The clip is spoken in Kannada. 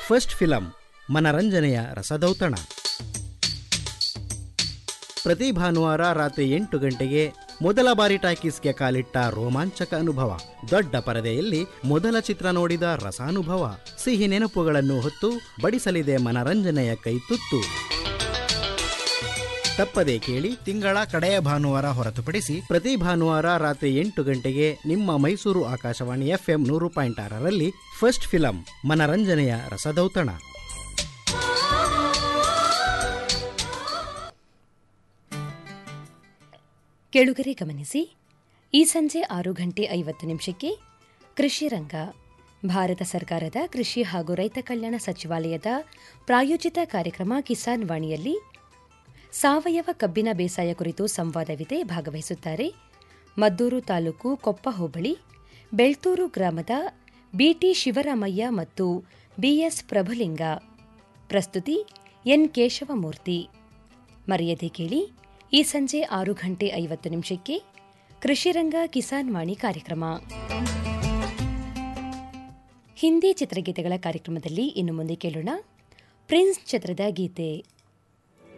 ಫಸ್ಟ್ ಫಿಲಂ ಮನರಂಜನೆಯ ರಸದೌತಣ ಪ್ರತಿ ಭಾನುವಾರ ರಾತ್ರಿ ಎಂಟು ಗಂಟೆಗೆ ಮೊದಲ ಬಾರಿ ಟಾಕೀಸ್ಗೆ ಕಾಲಿಟ್ಟ ರೋಮಾಂಚಕ ಅನುಭವ ದೊಡ್ಡ ಪರದೆಯಲ್ಲಿ ಮೊದಲ ಚಿತ್ರ ನೋಡಿದ ರಸಾನುಭವ ಸಿಹಿ ನೆನಪುಗಳನ್ನು ಹೊತ್ತು ಬಡಿಸಲಿದೆ ಮನರಂಜನೆಯ ಕೈತುತ್ತು ತಪ್ಪದೆ ಕೇಳಿ ತಿಂಗಳ ಕಡೆಯ ಭಾನುವಾರ ಹೊರತುಪಡಿಸಿ ಪ್ರತಿ ಭಾನುವಾರ ರಾತ್ರಿ ಎಂಟು ಗಂಟೆಗೆ ನಿಮ್ಮ ಮೈಸೂರು ಆಕಾಶವಾಣಿ ಎಫ್ಎಂ ನೂರು ಪಾಯಿಂಟ್ ಆರರಲ್ಲಿ ಫಸ್ಟ್ ಫಿಲಂ ಮನರಂಜನೆಯ ರಸದೌತಣ ಕೆಳುಗರೆ ಗಮನಿಸಿ ಈ ಸಂಜೆ ಆರು ಗಂಟೆ ಐವತ್ತು ನಿಮಿಷಕ್ಕೆ ಕೃಷಿ ರಂಗ ಭಾರತ ಸರ್ಕಾರದ ಕೃಷಿ ಹಾಗೂ ರೈತ ಕಲ್ಯಾಣ ಸಚಿವಾಲಯದ ಪ್ರಾಯೋಜಿತ ಕಾರ್ಯಕ್ರಮ ಕಿಸಾನ್ ವಾಣಿಯಲ್ಲಿ ಸಾವಯವ ಕಬ್ಬಿನ ಬೇಸಾಯ ಕುರಿತು ಸಂವಾದವಿದೆ ಭಾಗವಹಿಸುತ್ತಾರೆ ಮದ್ದೂರು ತಾಲೂಕು ಕೊಪ್ಪ ಹೋಬಳಿ ಬೆಳ್ತೂರು ಗ್ರಾಮದ ಬಿಟಿ ಶಿವರಾಮಯ್ಯ ಮತ್ತು ಬಿಎಸ್ ಪ್ರಭುಲಿಂಗ ಪ್ರಸ್ತುತಿ ಎನ್ ಕೇಶವಮೂರ್ತಿ ಮರೆಯದೆ ಕೇಳಿ ಈ ಸಂಜೆ ಆರು ಗಂಟೆ ಐವತ್ತು ನಿಮಿಷಕ್ಕೆ ಕೃಷಿರಂಗ ಕಿಸಾನ್ ವಾಣಿ ಕಾರ್ಯಕ್ರಮ ಹಿಂದಿ ಚಿತ್ರಗೀತೆಗಳ ಕಾರ್ಯಕ್ರಮದಲ್ಲಿ ಇನ್ನು ಮುಂದೆ ಕೇಳೋಣ ಪ್ರಿನ್ಸ್ ಚಿತ್ರದ ಗೀತೆ